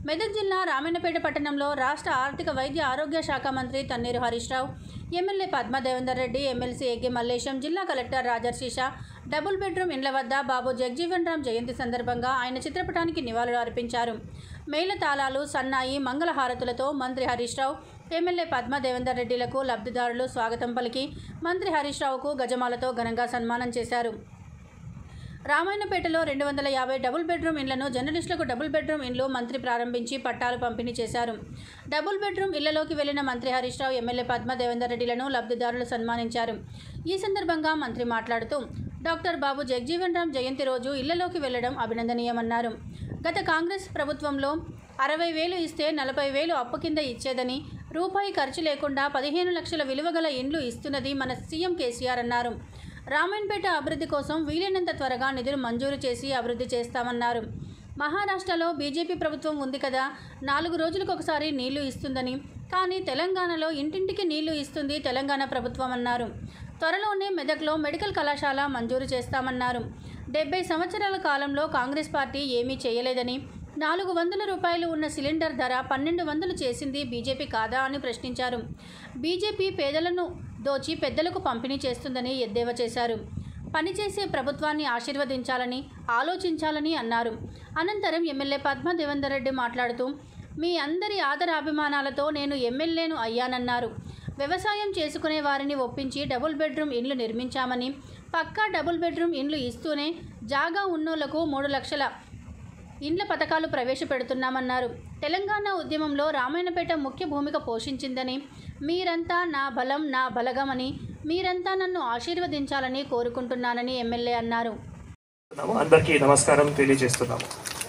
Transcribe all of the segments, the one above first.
మెదక్ జిల్లా రామన్నపేట పట్టణంలో రాష్ట్ర ఆర్థిక వైద్య ఆరోగ్య శాఖ మంత్రి తన్నీరు హరీష్ రావు ఎమ్మెల్యే పద్మ దేవేందర్ రెడ్డి ఎమ్మెల్సీ ఎగ్గి మల్లేశం జిల్లా కలెక్టర్ రాజర్షీష డబుల్ బెడ్రూమ్ ఇండ్ల వద్ద బాబు జగజీవన్ రామ్ జయంతి సందర్భంగా ఆయన చిత్రపటానికి నివాళులు అర్పించారు మేళ తాళాలు సన్నాయి మంగళహారతులతో మంత్రి హరీష్ రావు ఎమ్మెల్యే పద్మ దేవేందర్ రెడ్డిలకు లబ్ధిదారులు స్వాగతం పలికి మంత్రి హరీష్ రావుకు గజమాలతో ఘనంగా సన్మానం చేశారు రామాయణపేటలో రెండు వందల యాభై డబుల్ బెడ్రూమ్ ఇండ్లను జర్నలిస్టులకు డబుల్ బెడ్రూమ్ ఇండ్లు మంత్రి ప్రారంభించి పట్టాలు పంపిణీ చేశారు డబుల్ బెడ్రూమ్ ఇళ్లలోకి వెళ్లిన మంత్రి హరీష్ రావు ఎమ్మెల్యే పద్మ దేవేందర్ రెడ్డిలను లబ్ధిదారులు సన్మానించారు ఈ సందర్భంగా మంత్రి మాట్లాడుతూ డాక్టర్ బాబు జగజీవన్ రామ్ జయంతి రోజు ఇళ్లలోకి వెళ్లడం అభినందనీయమన్నారు గత కాంగ్రెస్ ప్రభుత్వంలో అరవై వేలు ఇస్తే నలభై వేలు అప్పు కింద ఇచ్చేదని రూపాయి ఖర్చు లేకుండా పదిహేను లక్షల విలువ గల ఇండ్లు ఇస్తున్నది మన సీఎం కేసీఆర్ అన్నారు రామాయణపేట అభివృద్ధి కోసం వీలైనంత త్వరగా నిధులు మంజూరు చేసి అభివృద్ధి చేస్తామన్నారు మహారాష్ట్రలో బీజేపీ ప్రభుత్వం ఉంది కదా నాలుగు రోజులకు ఒకసారి నీళ్లు ఇస్తుందని కానీ తెలంగాణలో ఇంటింటికి నీళ్లు ఇస్తుంది తెలంగాణ ప్రభుత్వం అన్నారు త్వరలోనే మెదక్లో మెడికల్ కళాశాల మంజూరు చేస్తామన్నారు డెబ్బై సంవత్సరాల కాలంలో కాంగ్రెస్ పార్టీ ఏమీ చేయలేదని నాలుగు వందల రూపాయలు ఉన్న సిలిండర్ ధర పన్నెండు వందలు చేసింది బీజేపీ కాదా అని ప్రశ్నించారు బీజేపీ పేదలను దోచి పెద్దలకు పంపిణీ చేస్తుందని ఎద్దేవా చేశారు పనిచేసే ప్రభుత్వాన్ని ఆశీర్వదించాలని ఆలోచించాలని అన్నారు అనంతరం ఎమ్మెల్యే పద్మ దేవేందర్ రెడ్డి మాట్లాడుతూ మీ అందరి ఆదరాభిమానాలతో నేను ఎమ్మెల్యేను అయ్యానన్నారు వ్యవసాయం చేసుకునే వారిని ఒప్పించి డబుల్ బెడ్రూమ్ ఇండ్లు నిర్మించామని పక్కా డబుల్ బెడ్రూమ్ ఇండ్లు ఇస్తూనే జాగా ఉన్నోళ్లకు మూడు లక్షల ఇండ్ల పథకాలు ప్రవేశపెడుతున్నామన్నారు తెలంగాణ ఉద్యమంలో రామాయణపేట ముఖ్య భూమిక పోషించిందని మీరంతా నా బలం నా బలగమని మీరంతా నన్ను ఆశీర్వదించాలని కోరుకుంటున్నానని ఎమ్మెల్యే అన్నారు ఉన్నాము. అందరికీ నమస్కారం తెలియజేస్తున్నాము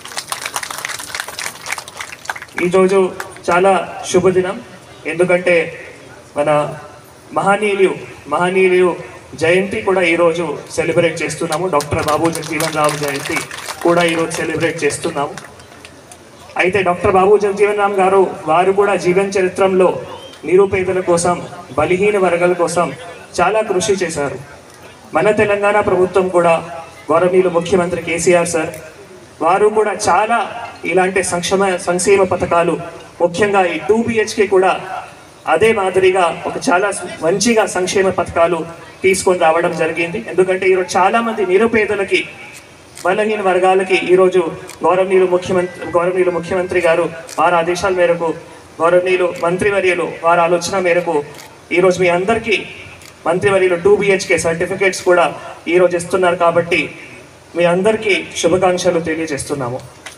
ఈరోజు చాలా శుభదినం ఎందుకంటే మన మహనీయులు మహనీయులు జయంతి కూడా ఈరోజు సెలబ్రేట్ చేస్తున్నాము డాక్టర్ బాబు జగజీవన్ రామ్ జయంతి కూడా ఈరోజు సెలబ్రేట్ చేస్తున్నాము అయితే డాక్టర్ బాబు జగజీవన్ రామ్ గారు వారు కూడా జీవన చరిత్రంలో నిరుపేదల కోసం బలహీన వర్గాల కోసం చాలా కృషి చేశారు మన తెలంగాణ ప్రభుత్వం కూడా గౌరవనీయులు ముఖ్యమంత్రి కేసీఆర్ సార్ వారు కూడా చాలా ఇలాంటి సంక్షేమ సంక్షేమ పథకాలు ముఖ్యంగా ఈ టూ బిహెచ్కే కూడా అదే మాదిరిగా ఒక చాలా మంచిగా సంక్షేమ పథకాలు తీసుకొని రావడం జరిగింది ఎందుకంటే ఈరోజు చాలా మంది నిరుపేదలకి బలహీన వర్గాలకి ఈరోజు గౌరవనీయులు ముఖ్యమంత్రి గౌరవనీయులు ముఖ్యమంత్రి గారు వారి ఆదేశాల మేరకు గౌరవనీయులు మంత్రివర్యులు వారి ఆలోచన మేరకు ఈరోజు మీ అందరికీ మంత్రివర్యులు టూ బిహెచ్కే సర్టిఫికేట్స్ కూడా ఈరోజు ఇస్తున్నారు కాబట్టి మీ అందరికీ శుభాకాంక్షలు తెలియజేస్తున్నాము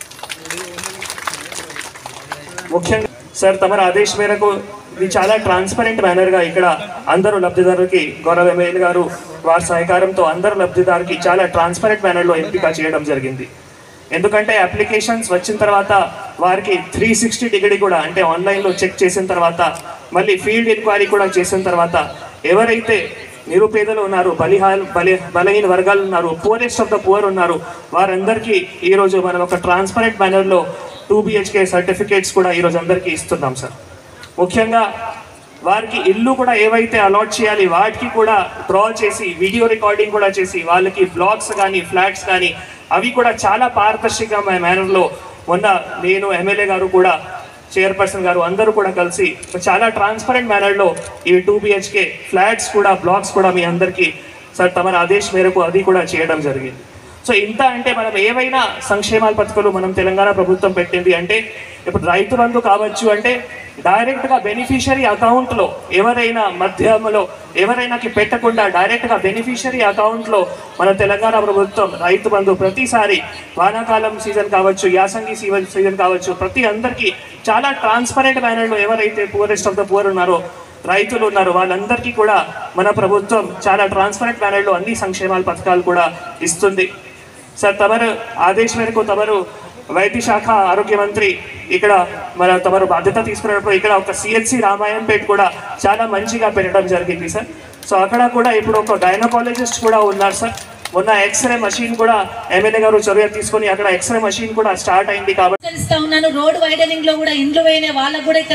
ముఖ్యంగా సార్ తమరి ఆదేశం మేరకు ఇది చాలా ట్రాన్స్పరెంట్ మేనర్గా ఇక్కడ అందరూ లబ్ధిదారులకి గౌరవ ఎమ్మెల్యే గారు వారి సహకారంతో అందరు లబ్ధిదారుకి చాలా ట్రాన్స్పరెంట్ మేనర్లో ఎంపిక చేయడం జరిగింది ఎందుకంటే అప్లికేషన్స్ వచ్చిన తర్వాత వారికి త్రీ సిక్స్టీ డిగ్రీ కూడా అంటే ఆన్లైన్లో చెక్ చేసిన తర్వాత మళ్ళీ ఫీల్డ్ ఎంక్వైరీ కూడా చేసిన తర్వాత ఎవరైతే నిరుపేదలు ఉన్నారు బలిహాల్ బలి బలహీన వర్గాలు ఉన్నారు పూరెస్ట్ ఆఫ్ ద పూర్ ఉన్నారు వారందరికీ ఈరోజు మనం ఒక ట్రాన్స్పరెంట్ మేనర్లో టూ బిహెచ్కే సర్టిఫికేట్స్ కూడా ఈరోజు అందరికీ ఇస్తున్నాం సార్ ముఖ్యంగా వారికి ఇల్లు కూడా ఏవైతే అలాట్ చేయాలి వాటికి కూడా డ్రా చేసి వీడియో రికార్డింగ్ కూడా చేసి వాళ్ళకి బ్లాగ్స్ కానీ ఫ్లాట్స్ కానీ అవి కూడా చాలా పారదర్శక మేనర్లో మొన్న నేను ఎమ్మెల్యే గారు కూడా చైర్పర్సన్ గారు అందరూ కూడా కలిసి చాలా ట్రాన్స్పరెంట్ మేనర్లో ఈ టూ బిహెచ్కే ఫ్లాట్స్ కూడా బ్లాగ్స్ కూడా మీ అందరికీ సార్ తమ ఆదేశ్ మేరకు అది కూడా చేయడం జరిగింది సో ఇంత అంటే మనం ఏవైనా సంక్షేమాల పథకాలు మనం తెలంగాణ ప్రభుత్వం పెట్టింది అంటే ఇప్పుడు రైతు బంధు కావచ్చు అంటే డైరెక్ట్గా బెనిఫిషరీ అకౌంట్లో ఎవరైనా మధ్యమలో ఎవరైనాకి పెట్టకుండా డైరెక్ట్గా బెనిఫిషరీ అకౌంట్లో మన తెలంగాణ ప్రభుత్వం రైతు బంధు ప్రతిసారి వానాకాలం సీజన్ కావచ్చు యాసంగి సీజన్ సీజన్ కావచ్చు ప్రతి అందరికీ చాలా ట్రాన్స్పరెంట్ మేనర్లో ఎవరైతే పూరెస్ట్ ఆఫ్ ద పూర్ ఉన్నారో రైతులు ఉన్నారు వాళ్ళందరికీ కూడా మన ప్రభుత్వం చాలా ట్రాన్స్పరెంట్ మేనర్లో అన్ని సంక్షేమాల పథకాలు కూడా ఇస్తుంది సార్ తమరు ఆదేశం మేరకు తమరు వైద్య శాఖ ఆరోగ్య మంత్రి ఇక్కడ మన తమరు బాధ్యత తీసుకున్నప్పుడు ఇక్కడ ఒక సిహెచ్సి రామాయణపేట కూడా చాలా మంచిగా పెట్టడం జరిగింది సార్ సో అక్కడ కూడా ఇప్పుడు ఒక గైనకాలజిస్ట్ కూడా ఉన్నారు సార్ మొన్న ఎక్స్రే మషిన్ కూడా ఎమ్మెల్యే గారు చొరవ తీసుకొని అక్కడ ఎక్స్రే మషిన్ కూడా స్టార్ట్ అయింది కాబట్టి హెచ్చరిస్తా ఉన్నాను రోడ్ వైడనింగ్ లో కూడా ఇండ్లు పోయిన వాళ్ళకు కూడా ఇక్కడ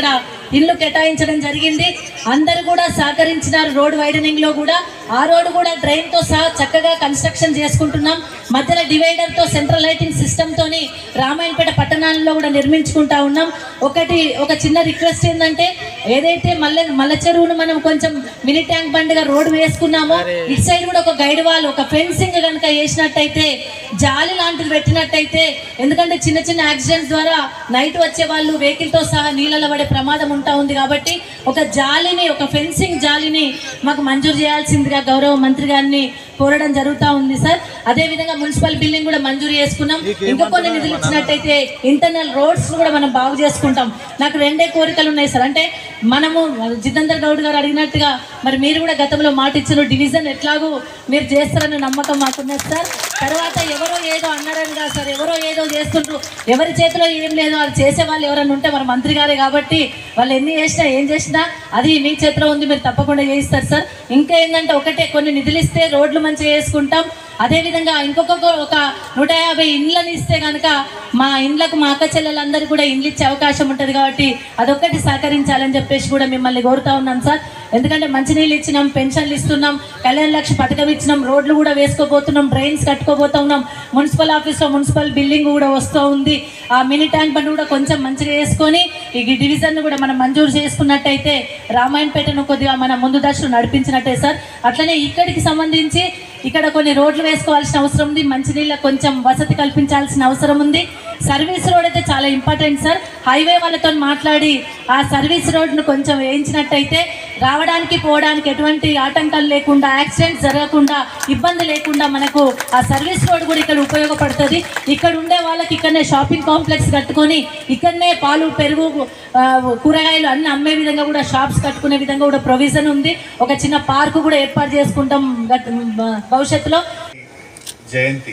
ఇల్లు కేటాయించడం జరిగింది అందరూ కూడా సహకరించినారు రోడ్ వైడనింగ్ లో కూడా ఆ రోడ్డు కూడా డ్రైన్ తో సహా చక్కగా కన్స్ట్రక్షన్ చేసుకుంటున్నాం మధ్యలో డివైడర్ తో సెంట్రల్ లైటింగ్ సిస్టమ్ తోని రామాయణపేట పట్టణాల్లో కూడా నిర్మించుకుంటా ఉన్నాం ఒకటి ఒక చిన్న రిక్వెస్ట్ ఏంటంటే ఏదైతే మల్లె మల్ల చెరువును మనం కొంచెం మినీ ట్యాంక్ బండిగా రోడ్డు వేసుకున్నామో ఇటు సైడ్ కూడా ఒక గైడ్ వాల్ ఒక ఫెన్సింగ్ కనుక వేసినట్టయితే జాలి లాంటిది పెట్టినట్టయితే ఎందుకంటే చిన్న చిన్న యాక్సిడెంట్స్ ద్వారా నైట్ వచ్చే వాళ్ళు వెహికల్ తో సహా నీళ్ళలో పడే ప్రమాదం ఉంటా ఉంది కాబట్టి ఒక జాలిని ఒక ఫెన్సింగ్ జాలిని మాకు మంజూరు చేయాల్సిందిగా గౌరవ మంత్రి గారిని కోరడం జరుగుతూ ఉంది సార్ అదే విధంగా మున్సిపల్ బిల్డింగ్ కూడా మంజూరు చేసుకున్నాం ఇంకా కొన్ని నిధులు ఇచ్చినట్టయితే ఇంటర్నల్ రోడ్స్ కూడా మనం బాగు చేసుకుంటాం నాకు రెండే కోరికలు ఉన్నాయి సార్ అంటే మనము జితేందర్ గౌడ్ గారు అడిగినట్టుగా మరి మీరు కూడా గతంలో మాట ఇచ్చిన డివిజన్ ఎట్లాగూ మీరు చేస్తారన్న నమ్మకం మాకున్నది సార్ తర్వాత ఎవరో ఏదో అన్నారని కాదు సార్ ఎవరో ఏదో చేస్తుండ్రు ఎవరి చేతిలో ఏం లేదు వాళ్ళు చేసే వాళ్ళు ఎవరైనా ఉంటే మన మంత్రి గారే కాబట్టి వాళ్ళు ఎన్ని చేసినా ఏం చేసినా అది మీ చేతిలో ఉంది మీరు తప్పకుండా చేయిస్తారు సార్ ఇంకా ఏంటంటే ఒకటే కొన్ని నిధులు ఇస్తే రోడ్లు మంచిగా వేసుకుంటాం అదేవిధంగా ఇంకొక ఒక నూట యాభై ఇండ్లను ఇస్తే కనుక మా ఇండ్లకు మా అక్క చెల్లెలందరూ కూడా ఇండ్లు ఇచ్చే అవకాశం ఉంటుంది కాబట్టి అదొక్కటి సహకరించాలని చెప్పేసి కూడా మిమ్మల్ని కోరుతా ఉన్నాం సార్ ఎందుకంటే మంచినీళ్ళు ఇచ్చినాం పెన్షన్లు ఇస్తున్నాం కళ్యాణ లక్ష పథకం ఇచ్చినాం రోడ్లు కూడా వేసుకోబోతున్నాం డ్రైన్స్ కట్టుకోబోతున్నాం మున్సిపల్ ఆఫీస్లో మున్సిపల్ బిల్డింగ్ కూడా వస్తూ ఉంది ఆ మినీ ట్యాంక్ బండ్ కూడా కొంచెం మంచిగా వేసుకొని ఈ డివిజన్ కూడా మనం మంజూరు చేసుకున్నట్టయితే రామాయణపేటను కొద్దిగా మన ముందు దశలో నడిపించినట్టే సార్ అట్లనే ఇక్కడికి సంబంధించి ఇక్కడ కొన్ని రోడ్లు వేసుకోవాల్సిన అవసరం ఉంది మంచినీళ్ళ కొంచెం వసతి కల్పించాల్సిన అవసరం ఉంది సర్వీస్ రోడ్ అయితే చాలా ఇంపార్టెంట్ సార్ హైవే వాళ్ళతో మాట్లాడి ఆ సర్వీస్ రోడ్ను కొంచెం వేయించినట్టయితే రావడానికి పోవడానికి ఎటువంటి ఆటంకాలు లేకుండా యాక్సిడెంట్స్ జరగకుండా ఇబ్బంది లేకుండా మనకు ఆ సర్వీస్ రోడ్ కూడా ఇక్కడ ఉపయోగపడుతుంది ఇక్కడ ఉండే వాళ్ళకి ఇక్కడనే షాపింగ్ కాంప్లెక్స్ కట్టుకొని ఇక్కడనే పాలు పెరుగు ఆ, కూరగాయలు అన్ని అమ్మే విధంగా కూడా షాప్స్ కట్టుకునే విధంగా కూడా ప్రొవిజన్ ఉంది ఒక చిన్న పార్కు కూడా ఏర్పాటు చేసుకుంటాం గత- భవిష్యత్తులో జయంతి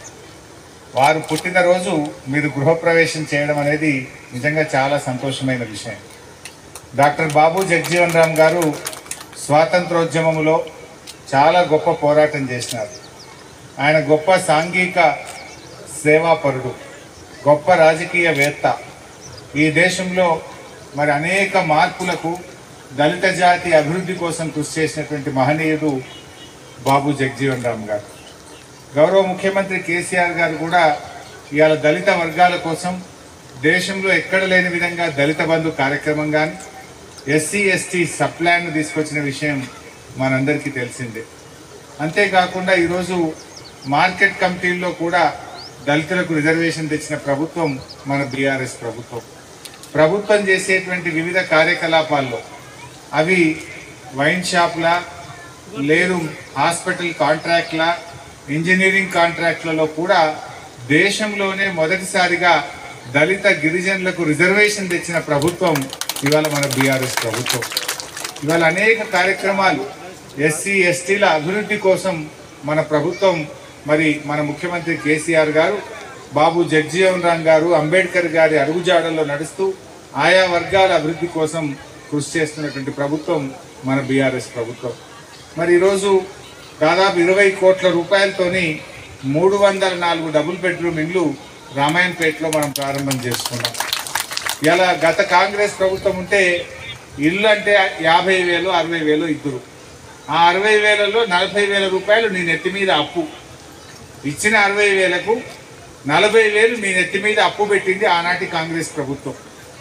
వారు పుట్టినరోజు మీరు గృహప్రవేశం చేయడం అనేది నిజంగా చాలా సంతోషమైన విషయం డాక్టర్ బాబు జగజీవన్ రామ్ గారు స్వాతంత్రోద్యమంలో చాలా గొప్ప పోరాటం చేసినారు ఆయన గొప్ప సాంఘిక సేవాపరుడు గొప్ప రాజకీయవేత్త ఈ దేశంలో మరి అనేక మార్పులకు దళిత జాతి అభివృద్ధి కోసం కృషి చేసినటువంటి మహనీయుడు బాబు జగజీవన్ రామ్ గారు గౌరవ ముఖ్యమంత్రి కేసీఆర్ గారు కూడా ఇవాళ దళిత వర్గాల కోసం దేశంలో ఎక్కడ లేని విధంగా దళిత బంధు కార్యక్రమం కానీ ఎస్సీ ఎస్టీ సప్లాన్ తీసుకొచ్చిన విషయం మనందరికీ తెలిసిందే అంతేకాకుండా ఈరోజు మార్కెట్ కమిటీల్లో కూడా దళితులకు రిజర్వేషన్ తెచ్చిన ప్రభుత్వం మన బీఆర్ఎస్ ప్రభుత్వం ప్రభుత్వం చేసేటువంటి వివిధ కార్యకలాపాల్లో అవి వైన్ షాప్లా లేదు హాస్పిటల్ కాంట్రాక్ట్ల ఇంజనీరింగ్ కాంట్రాక్ట్లలో కూడా దేశంలోనే మొదటిసారిగా దళిత గిరిజనులకు రిజర్వేషన్ తెచ్చిన ప్రభుత్వం ఇవాళ మన బీఆర్ఎస్ ప్రభుత్వం ఇవాళ అనేక కార్యక్రమాలు ఎస్సీ ఎస్టీల అభివృద్ధి కోసం మన ప్రభుత్వం మరి మన ముఖ్యమంత్రి కేసీఆర్ గారు బాబు జగ్జీవన్ రామ్ గారు అంబేద్కర్ గారి అడుగుజాడల్లో నడుస్తూ ఆయా వర్గాల అభివృద్ధి కోసం కృషి చేస్తున్నటువంటి ప్రభుత్వం మన బీఆర్ఎస్ ప్రభుత్వం మరి ఈరోజు దాదాపు ఇరవై కోట్ల రూపాయలతోని మూడు వందల నాలుగు డబుల్ బెడ్రూమ్ ఇండ్లు రామాయణపేటలో మనం ప్రారంభం చేసుకున్నాం ఇలా గత కాంగ్రెస్ ప్రభుత్వం ఉంటే ఇల్లు అంటే యాభై వేలు అరవై వేలు ఇద్దరు ఆ అరవై వేలలో నలభై వేల రూపాయలు నీ నెత్తి మీద అప్పు ఇచ్చిన అరవై వేలకు నలభై వేలు మీ నెత్తి మీద అప్పు పెట్టింది ఆనాటి కాంగ్రెస్ ప్రభుత్వం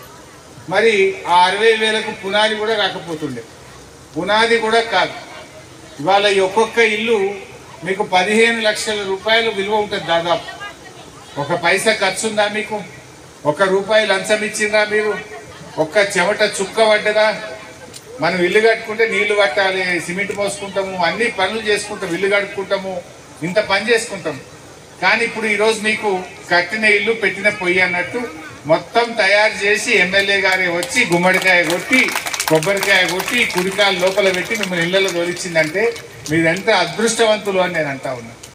మరి ఆ అరవై వేలకు పునాది కూడా రాకపోతుండే పునాది కూడా కాదు ఇవాళ ఈ ఒక్కొక్క ఇల్లు మీకు పదిహేను లక్షల రూపాయలు విలువ ఉంటుంది దాదాపు ఒక పైసా ఖర్చు ఉందా మీకు ఒక రూపాయి లంచం ఇచ్చిందా మీరు ఒక్క చెమట చుక్క పడ్డదా మనం ఇల్లు కట్టుకుంటే నీళ్లు కట్టాలి సిమెంట్ పోసుకుంటాము అన్ని పనులు చేసుకుంటాం ఇల్లు కట్టుకుంటాము ఇంత పని చేసుకుంటాం కానీ ఇప్పుడు ఈరోజు మీకు కట్టిన ఇల్లు పెట్టిన పొయ్యి అన్నట్టు మొత్తం తయారు చేసి ఎమ్మెల్యే గారే వచ్చి గుమ్మడికాయ కొట్టి కొబ్బరికాయ కొట్టి కుడికాయలు లోపల పెట్టి మిమ్మల్ని ఇళ్లలో తోలిచ్చిందంటే మీరు ఎంత అదృష్టవంతులు అని నేను అంటా ఉన్నా